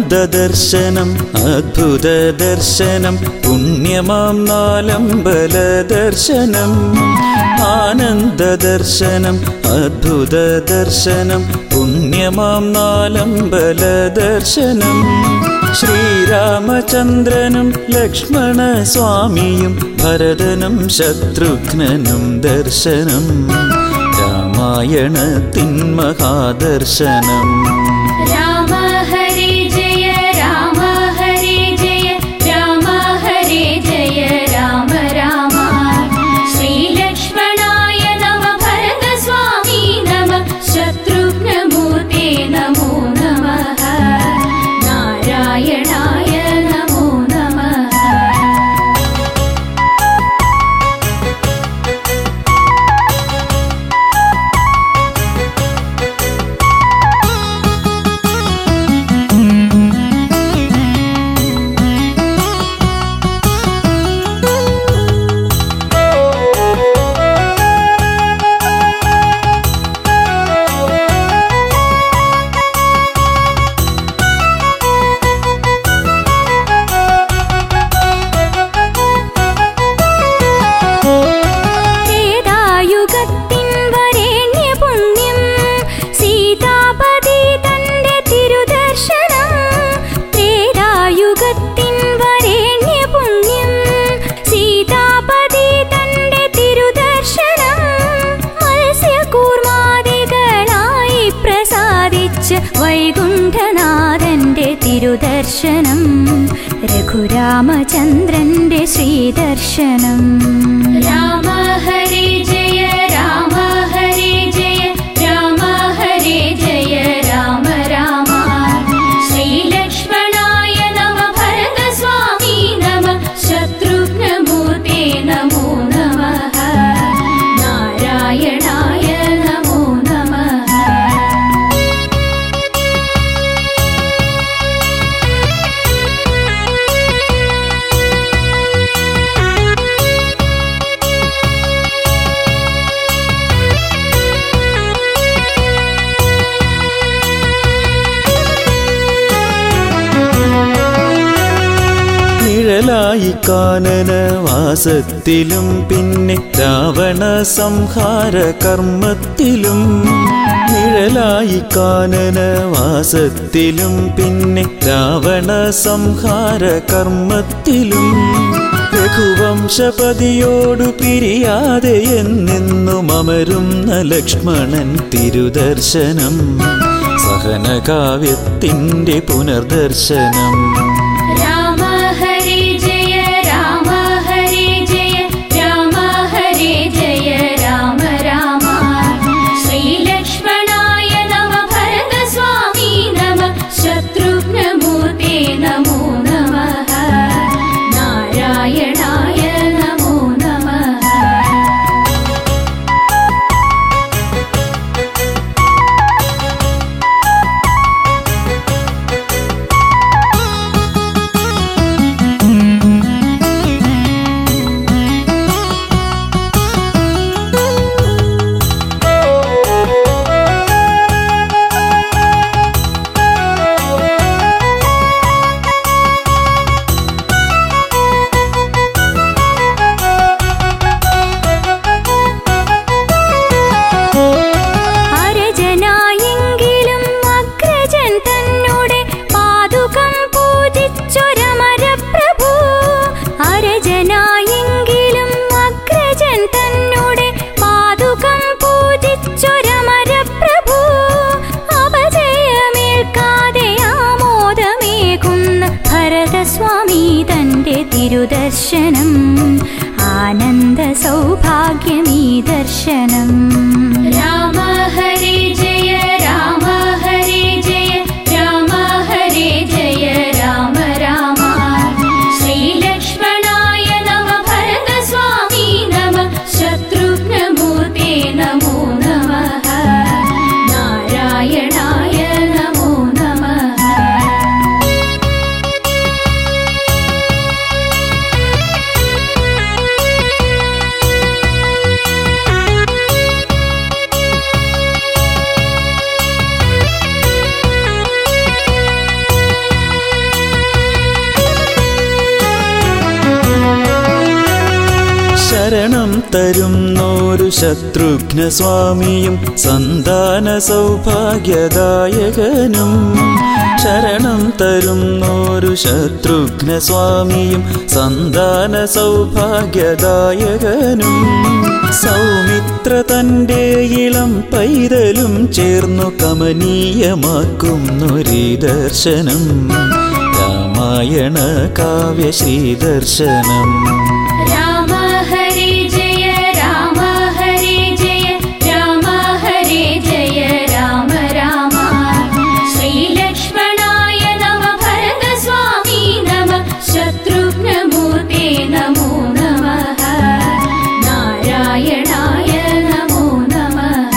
ആനന്ദദർശനം അദ്ഭുത ദർശനം പുണ്യമാം നാലമ്പല ദർശനം ആനന്ദദർശനം അദ്ഭുത ദർശനം പുണ്യമാം നാലമ്പല ദർശനം ശ്രീരാമചന്ദ്രനും ലക്ഷ്മണ സ്വാമിയും ഭരതനും ശത്രുഘ്നനും ദർശനം രാമായണത്തിൻ മഹാദർശനം രാമ ഹരി ജയ രാമ ഹരി ജയ രാമ ഹരി ജയ രാമ രാമ ശ്രീലക്ഷ്മണായ നമ ഭരത സ്വാമി നമ ശത്രുഘ്നമൂർത്തേ നമോ നമഃ നാരായണായ നമോ നമഃ ത്രേതായുഗത്തിൻ വരേണ്യ പുണ്യം സീതാപതി തന്റെ തിരുദർശനം ത്രേതായുഗത്തിൻ വരേണ്യ പുണ്യം സീതാപതി തന്റെ തിരുദർശനം മത്സ്യകൂർമാദികളായി പ്രസാദിച്ച് വൈകുണ്ഠനാഥന്റെ തിരുദർശനം രഘുരാമചന്ദ്രന്റെ ശ്രീദർശനം രാമ ഹരി ജയ രാമ ഹരി ജയ രാമ ഹരി ജയ രാമ രാമ ശ്രീലക്ഷ്മണായ നമ ഭരത സ്വാമി നമ ശത്രുഘ്നമൂർത്തേ നമോ നമഃ നാരായണായ നമോ നമഃ നിഴലായി കാനന വാസത്തിലും പിന്നെ രാവണ സംഹാര കർമ്മത്തിലും നിഴലായി കാനന വാസത്തിലും പിന്നെ രാവണ സംഹാര കർമ്മത്തിലും രഘുവംശപതിയോടു പിരിയാതെ എന്നെന്നും അമരുന്ന ലക്ഷ്മണൻ തിരുദർശനം സഹനകാവ്യത്തിൻ്റെ പുനർദർശനം രാമ ഹരി ജയ രാമ ഹരി ജയ രാമ ഹരി ജയ രാമ രാമ ശ്രീലക്ഷ്മണായ നമ ഭരത സ്വാമി നമ ശത്രുഘ്നമൂർത്തേ നമോ നമഃ നാരായണായ നമോ നമഃ അരജനായെങ്കിലും അഗ്രജൻ തന്നോടെ പാതുകം പൂജിച്ചൊരമരപ്രഭു അരജനായെങ്കിലും അഗ്രജൻ തന്നോടെ പാതുകം പൂജിച്ചൊരമരപ്രഭു അപജയമേൽക്കാതെ ആമോദമേകുന്ന ഭരതസ്വാമി തന്റെ തിരുദർശനം ആനന്ദ സൗഭാഗ്യമീ ദർശനം രാമ ഹരി ജയ രാമ ഹരി ജയ രാമ ഹരി ജയ രാമ രാമ ശ്രീലക്ഷ്മണായ നമ ഭരത സ്വാമി നമ ശത്രുഘ്നമൂർത്തേ നമോ നമഃ നാരായണായ നമോ നമഃ ും ശരണം തരുന്നോരു ശത്രുഘ്ന സ്വാമിയും സന്താന സൗഭാഗ്യദായകനും ശരണം തരുന്നോരു ശത്രുഘ്ന സ്വാമിയും സന്താന സൗഭാഗ്യദായകനും സൗമിത്ര തൻ്റെ ഇളം പൈതലും ചേർന്നു കമനീയമാക്കുന്നൊരീ ദർശനം രാമായണ കാവ്യശ്രീദർശനം രാമ ഹരി ജയ രാമ ഹരി ജയ രാമ ഹരി ജയ രാമ രാമ ശ്രീലക്ഷ്മണായ നമ ഭരതസ്വാമി നമ ശത്രുഘ്നമൂർത്തേ നമോ നമഃ നാരായണായ നമോ നമഃ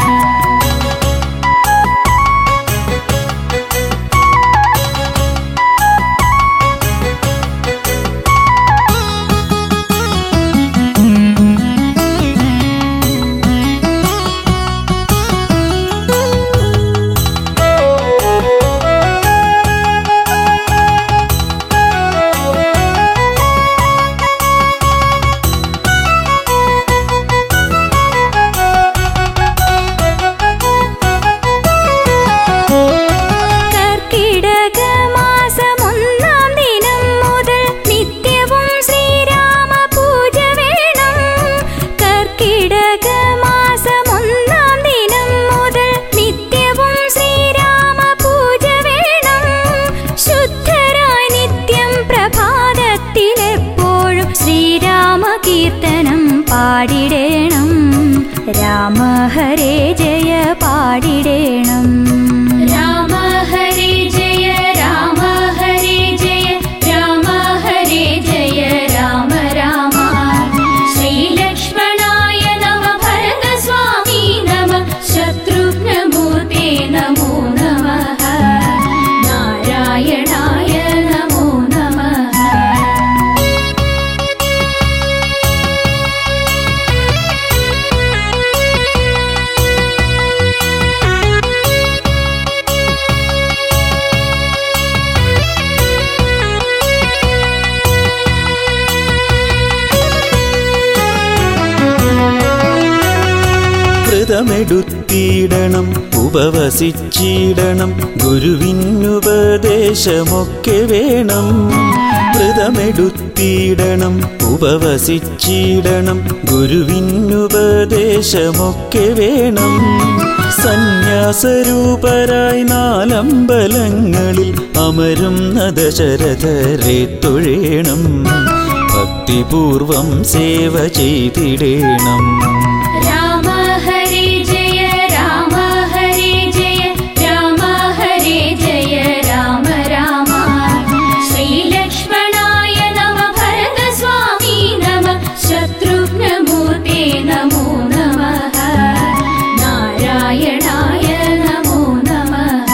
കർക്കിടക മാസമൊന്നാം ദിനം മുതൽ നിത്യവും ശ്രീരാമ പൂജ വേണം കർക്കിടക മാസമൊന്നാം ദിനം മുതൽ നിത്യവും ശ്രീരാമ പൂജ വേണം ശുദ്ധരായി നിത്യം പ്രഭാതത്തിലെപ്പോഴും ശ്രീരാമ കീർത്തനം പാടിടേണം രാമ ഹരേ ജയ പാടിടേണം രാമ ഹരേ ജയ രാമ ഹരേ ജയ രാമ ഹരേ ജയ രാമ രാമ ശ്രീലക്ഷ്മണായ നമ ഭരതസ്വാമി നമ ശത്രുഘ്നമൂർത്തേ നമോ നമഃ നാരായണായ നമോ നമഃ വ്രതമെടുത്തിടണം ഉപവസിച്ചിടണം ഗുരുവിനുപദേശമൊക്കെ വേണം വ്രതമെടുത്തിടണം ഉപവസിച്ചിടണം ഗുരുവിനുപദേശമൊക്കെ വേണം സന്യാസരൂപരായി നാലമ്പലങ്ങളിൽ അമരുന്ന ദശരഥരെ തൊഴേണം ഭക്തിപൂർവം സേവ ചെയ്തിടേണം രാമ ഹരി ജയ രാമ ഹരി ജയ രാമ ഹരി ജയ രാമ രാമ ശ്രീലക്ഷ്മണായ നമ ഭരതസ്വാമി നമ ശത്രുഘ്നമൂർത്തേ നമോ നമഃ നാരായണായ നമോ നമഃ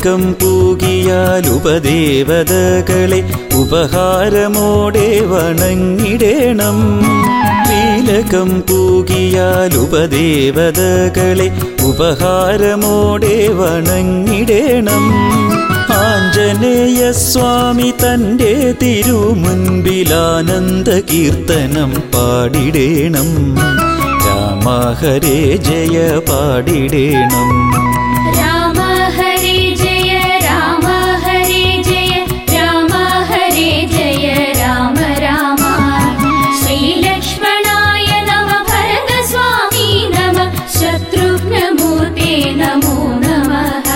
തിലകം പൂകിയാൽ ഉപദേവതകളെ ഉപഹാരമോടെ വണങ്ങിടേണം തിലകം പൂകിയാൽ ഉപദേവതകളെ ഉപഹാരമോടെ വണങ്ങിടേണം ആഞ്ജനേയ സ്വാമി തൻ്റെ തിരുമുൻപിലാനന്ദ കീർത്തനം പാടിടേണം രാമ ഹരേ ജയ പാടിടേണം രാമ ഹരേ ജയ രാമ ഹരേ ജയ രാമ ഹരേ ജയ രാമ രാമ ശ്രീലക്ഷ്മണായ നമ ഭരതസ്വാമി നമ ശത്രുഘ്നമൂർത്തേ നമോ നമഃ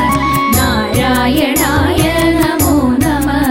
നാരായണായ നമോ നമഃ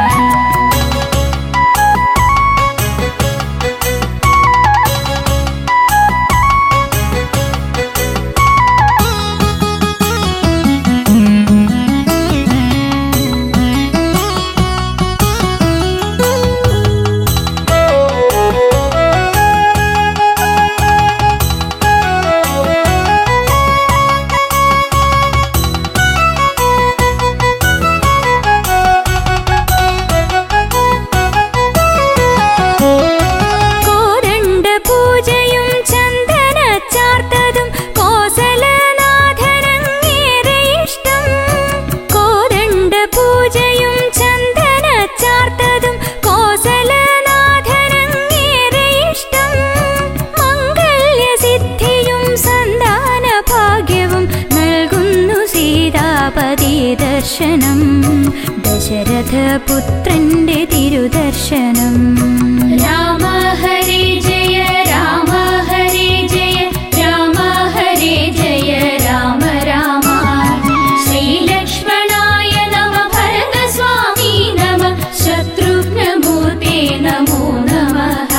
കോരണ്ട പൂജയും ചന്ദന ചാർത്തതും കോസലനാഥനങ്ങേറെ ഇഷ്ടം കോരണ്ട പൂജയും ചന്ദന ചാർത്തതും കോസലനാഥനങ്ങേറെ ഇഷ്ടം മംഗല്യസിദ്ധിയും സന്താന ഭാഗ്യവും നൽകുന്നു സീതാപതി ദർശനം ദശരഥപുത്രന്റെ തിരുദർശനം രാമ ഹരേ ജയ രാമ ഹരേ ജയ രാമ ഹരേ ജയ രാമ രാമ ശ്രീലക്ഷ്മണായ നമ ഭരതസ്വാമി നമ ശത്രുഘ്നമൂർത്തേ നമോ നമഃ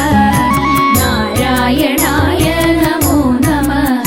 നാരായണായ നമോ നമഃ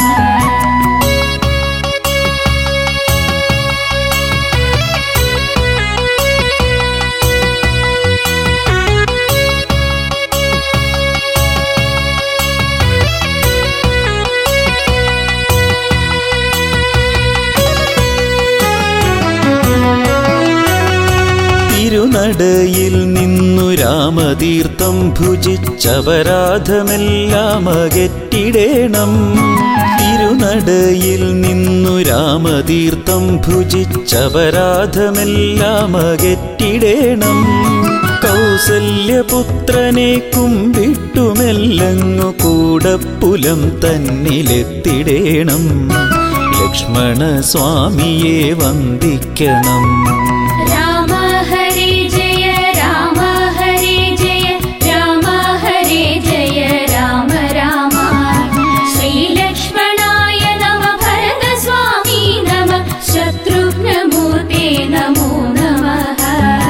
തിരുനടയിൽ നിന്നു രാമതീർത്ഥം ഭുജിച്ചപരാധമെല്ലാം അകറ്റിടേണം തിരുനടയിൽ നിന്നു രാമതീർത്ഥം ഭുജിച്ചപരാധമെല്ലാം അകറ്റിടേണം കൗസല്യപുത്രനെ കുമ്പിട്ടുമെല്ലങ്ങു കൂടപ്പുലം തന്നിലെത്തിടേണം ലക്ഷ്മണ സ്വാമിയെ വന്ദിക്കണം രാമ ഹരേ ജയ രാമ ഹരേ ജയ രാമ ഹരേ ജയ രാമ രാമ ശ്രീലക്ഷ്മണായ നമ ഭരതസ്വാമി നമ ശത്രുഘ്നമൂർത്തേ നമോ നമഃ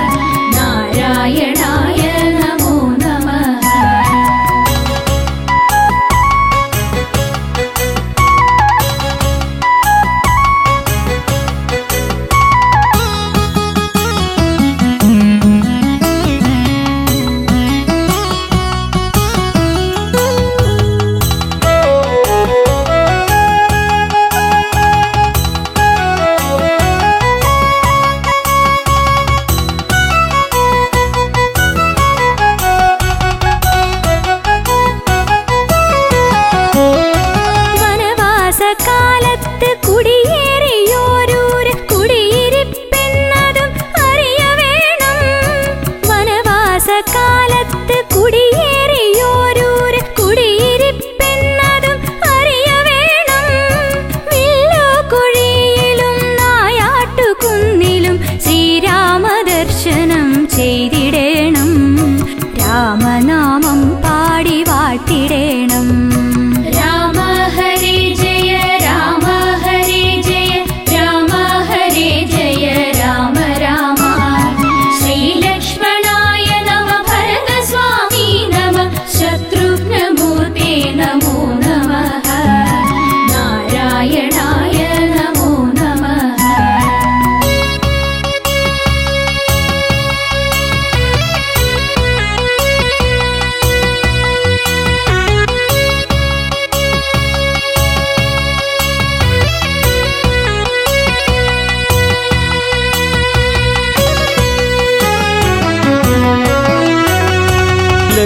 നാരായണായ നമോ നമഃ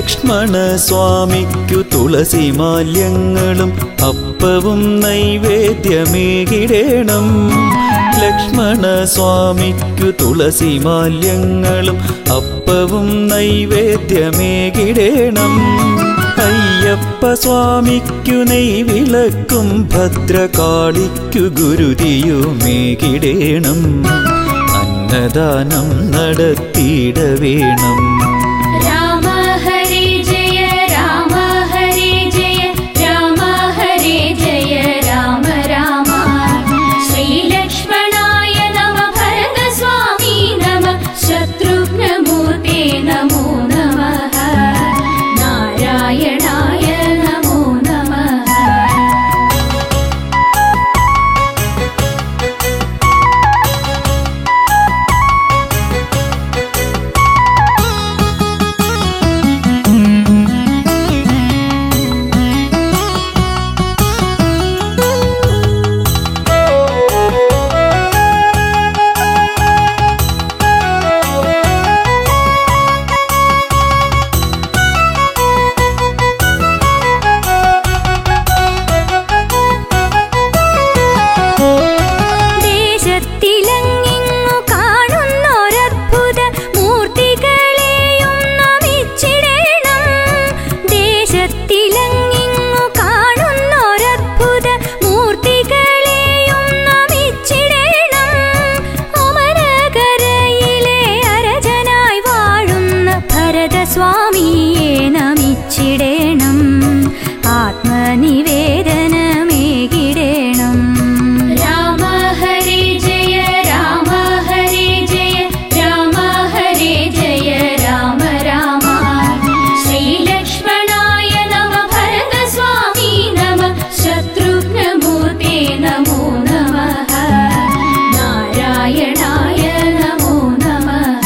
ലക്ഷ്മണ സ്വാമിക്കു തുളസി മാല്യങ്ങളും അപ്പവും നൈവേദ്യമേകിടേണം ലക്ഷ്മണ സ്വാമിക്കു തുളസി മാല്യങ്ങളും അപ്പവും നൈവേദ്യമേകിടേണം അയ്യപ്പ സ്വാമിക്കു നെയ്വിളക്കും ഭദ്രകാളിക്കു ഗുരുതിയുമേകിടേണം അന്നദാനം നടത്തിയിടവേണം രാമ ഹരി ജയ രാമ ഹരി ജയ രാമ ഹരി ജയ രാമ രാമ ശ്രീലക്ഷ്മണായ നമ ഭരതസ്വാമി നമ ശത്രുഘ്നമൂർത്തേ നമോ നമഃ നാരായണായ നമോ നമഃ ദേശത്തിലങ്ങിങ്ങു കാണുന്നൊരദ്ഭുത മൂർത്തികളെയും നമിച്ചിടേണം ദേശത്തിലങ്ങിങ്ങു കാണുന്നൊരദ്ഭുത മൂർത്തികളെയും നമിച്ചിടേണം അമരകരയിലെ അരജനായി വാഴുന്ന ഭരതസ്വാമിയെ നമിച്ചിടേണം ആത്മനിവേദനമേകിടേണം രാമ ഹരി ജയ രാമ ഹരി ജയ രാമ ഹരി ജയ രാമ രാമ ശ്രീലക്ഷ്മണായ നമ ഭരതസ്വാമി നമ ശത്രുഘ്നമൂർത്തേ നമോ നമഃ നാരായണായ നമോ നമഃ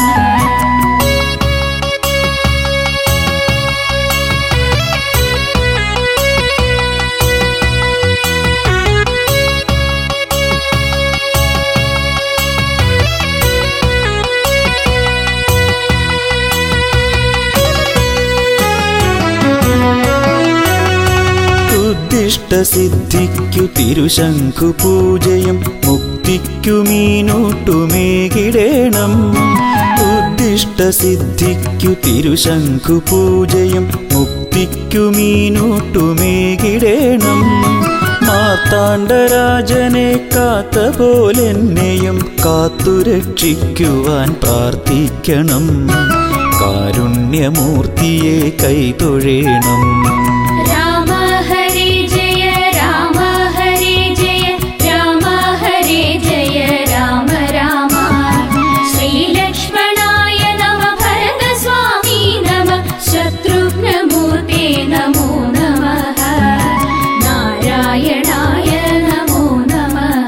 ഉദ്ദിഷ്ടസിദ്ധിക്കു തിരുശങ്കു പൂജയും മുക്തിക്കു മീനൂട്ടുമേകിടേണം ഉദ്ദിഷ്ടസിദ്ധിക്കു തിരുശങ്കു പൂജയും മുക്തിക്കു മീനൂട്ടുമേകിടേണം മാർത്താണ്ഡരാജനെ കാത്ത പോലെന്നെയും കാത്തുരക്ഷിക്കുവാൻ പ്രാർത്ഥിക്കണം കാരുണ്യമൂർത്തിയെ കൈതൊഴേണം രാമ ഹരി ജയ രാമ ഹരി ജയ രാമ ഹരി ജയ രാമ രാമ ശ്രീലക്ഷ്മണായ നമ ഭരതസ്വാമി നമ ശത്രുഘ്നമൂർത്തേ നമോ നമഃ നാരായണായ നമോ നമഃ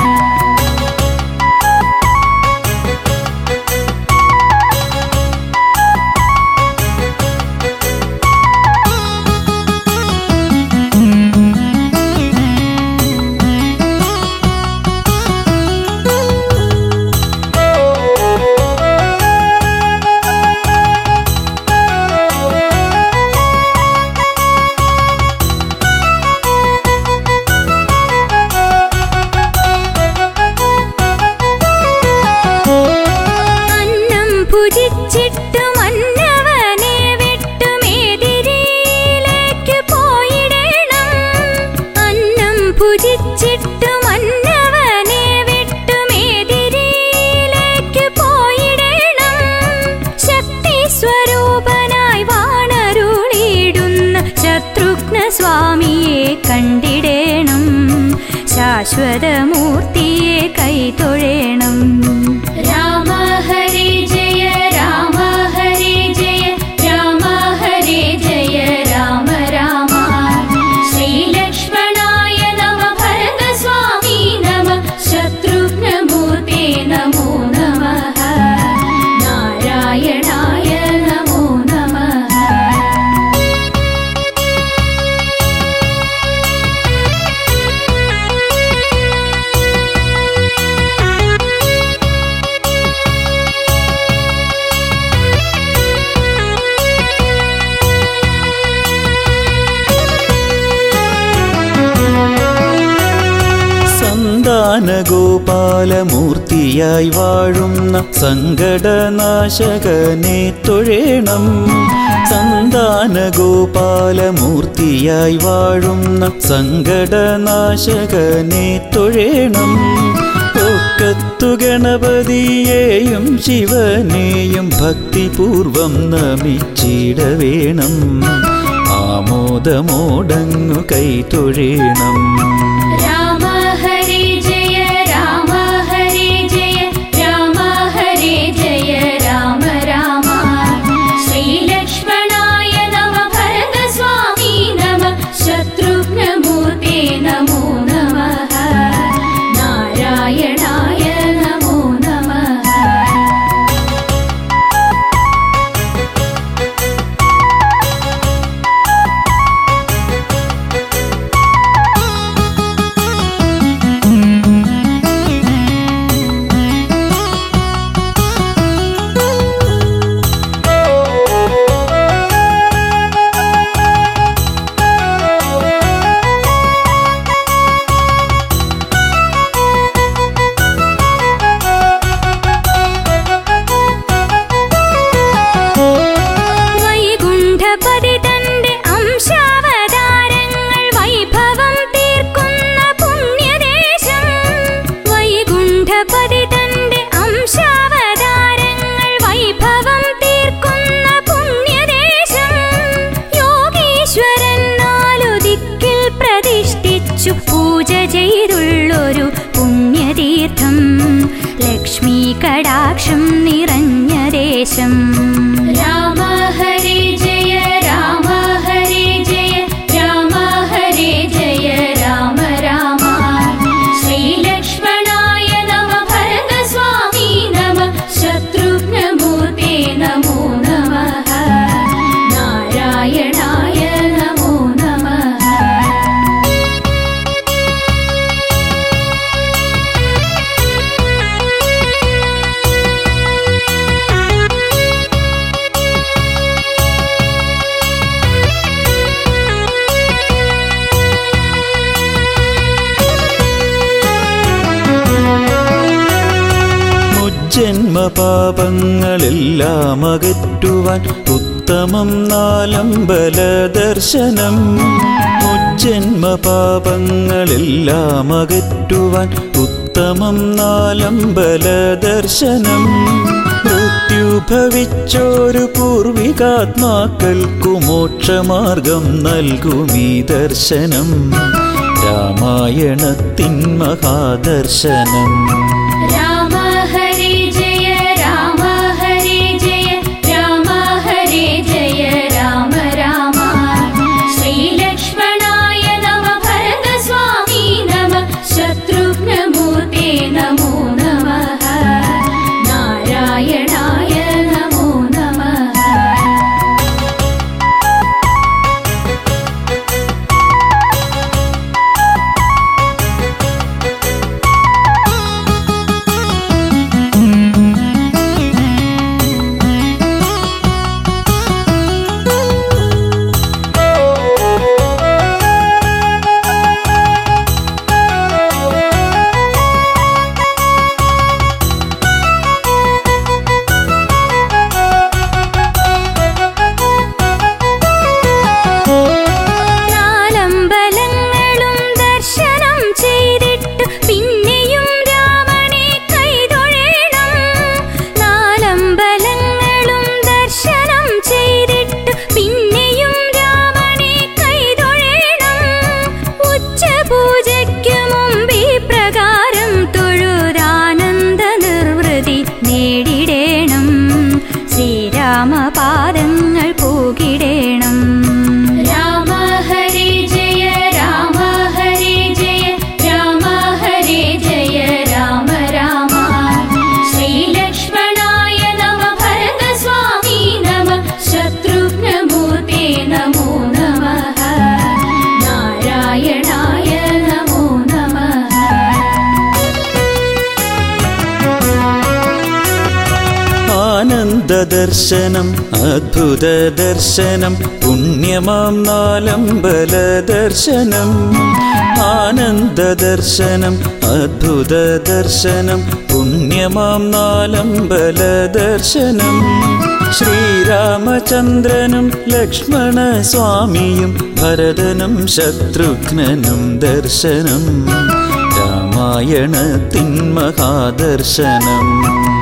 അന്നം ഭുജിച്ചിട്ടു മന്നവനെ വിട്ടുമേതിരിയിലേക്ക് പോയിടേണം അന്നം ഭുജിച്ചിട്ടു മന്നവനെ വിട്ടുമേതിരിയിലേക്ക് പോയിടേണം ശക്തി സ്വരൂപനായി വാണരുളിയിടുന്ന ശത്രുഘ്ന സ്വാമിയെ കണ്ടിടേണം ശാശ്വതമൂർത്തിയെ കൈതൊഴേണം രാമ ഹരി ജയ രാമ ഹരി ജയ രാമ ഹരി ജയ രാമ രാമ ശ്രീലക്ഷ്മണായ നമ ഭരതസ്വാമി നമ ശത്രുഘ്നമൂർത്തേ നമോ നമഃ നാരായണായ നമോ നമഃ ും സന്താനഗോപാലമൂർത്തിയായി വാഴുന്ന സങ്കടനാശകനെ തൊഴേണം സന്താനഗോപാലമൂർത്തിയായി വാഴുന്ന സങ്കടനാശകനെ തൊഴേണം ഒക്കത്തു ഗണപതിയെയും ശിവനെയും ഭക്തിപൂർവം നമിച്ചിടവേണം ആമോദമോടങ്ങു കൈതൊഴേണം രാമ ഹരി ജയ രാമ ഹരി ജയ രാമ ഹരി ജയ രാമ രാമ ശ്രീലക്ഷ്മണായ നമ ഭരതസ്വാമി നമ ശത്രുഘ്നമൂർത്തേ നമോ നമഃ നാരായണായ നമോ നമഃ വൈകുണ്ഠപതി തന്റെ അംശാവതാരങ്ങൾ വൈഭവം തീർക്കുന്ന പുണ്യദേശം വൈകുണ്ഠപതി തന്റെ അംശാവതാരങ്ങൾ വൈഭവം തീർക്കുന്ന പുണ്യദേശം യോഗീശ്വരൻ നാലു ദിക്കിൽ പ്രതിഷ്ഠിച്ചു പൂജ ചെയ്തുള്ളൊരു പുണ്യതീർത്ഥം ലക്ഷ്മി കടാക്ഷം നിറഞ്ഞ ദേശം രാമ ഹരി ജയ രാമ ഹരി ജയ രാമ ഹരി ജയ രാമ രാമ ശ്രീലക്ഷ്മണായ നമ ഭരതസ്വാമി നമ ശത്രുഘ്നമൂർത്തേ നമോ നമഃ നാരായണായ നമോ നമഃ മുജ്ജന്മ പാപങ്ങളെല്ലാം അകറ്റുവാൻ ഉത്തമം നാലമ്പല ദർശനം മുജ്ജന്മ പാപങ്ങളെല്ലാം അകറ്റുവാൻ ഉത്തമം നാലമ്പല ദർശനം മൃത്യു ഭവിച്ചോരു പൂർവികാത്മാക്കൾക്കു മോക്ഷമാർഗം നൽകുമീ ദർശനം രാമായണത്തിൻ മഹാദർശനം രാമ ഹരി ജയ രാമ ഹരി ജയ രാമ ഹരി ജയ രാമ രാമ ശ്രീലക്ഷ്മണായ നമ ഭരതസ്വാമി നമ ശത്രുഘ്നമൂർത്തേ നമോ നമഃ നാരായണായ നമോ നമഃ നാലമ്പലങ്ങളും ദർശനം ചെയ്തിട്ട് പിന്നെയും രാമനെ കൈതൊഴേണം നാലമ്പലങ്ങളും ദർശനം ചെയ്തിട്ട് പിന്നെയും രാമനെ കൈതൊഴേണം ഉച്ചപൂജയ്ക്ക് മുമ്പ് ഈ പ്രകാരം തൊഴുതാനന്ദ നിർവൃതി നേടിടേണം ശ്രീരാമപാദങ്ങൾ പോകിടേണം രാമ ഹരി ജയ രാമ ഹരി ജയ രാമ ഹരി ജയ രാമ രാമ ശ്രീലക്ഷ്മണായ നമ ഭരതസ്വാമി നമ ശത്രുഘ്നമൂർത്തേ നമോ നമഃ നാരായണായ നമോ നമഃ ആനന്ദ ദർശനം അദ്ഭുത ദർശനം പുണ്യമാം നാലമ്പല ദർശനം ആനന്ദ ദർശനം അദ്ഭുത ദർശനം പുണ്യമാം നാലമ്പല ദർശനം ശ്രീരാമചന്ദ്രനും ലക്ഷ്മണ സ്വാമിയും ഭരതനും ശത്രുഘ്നനും ദർശനം രാമായണത്തിൻ മഹാദർശനം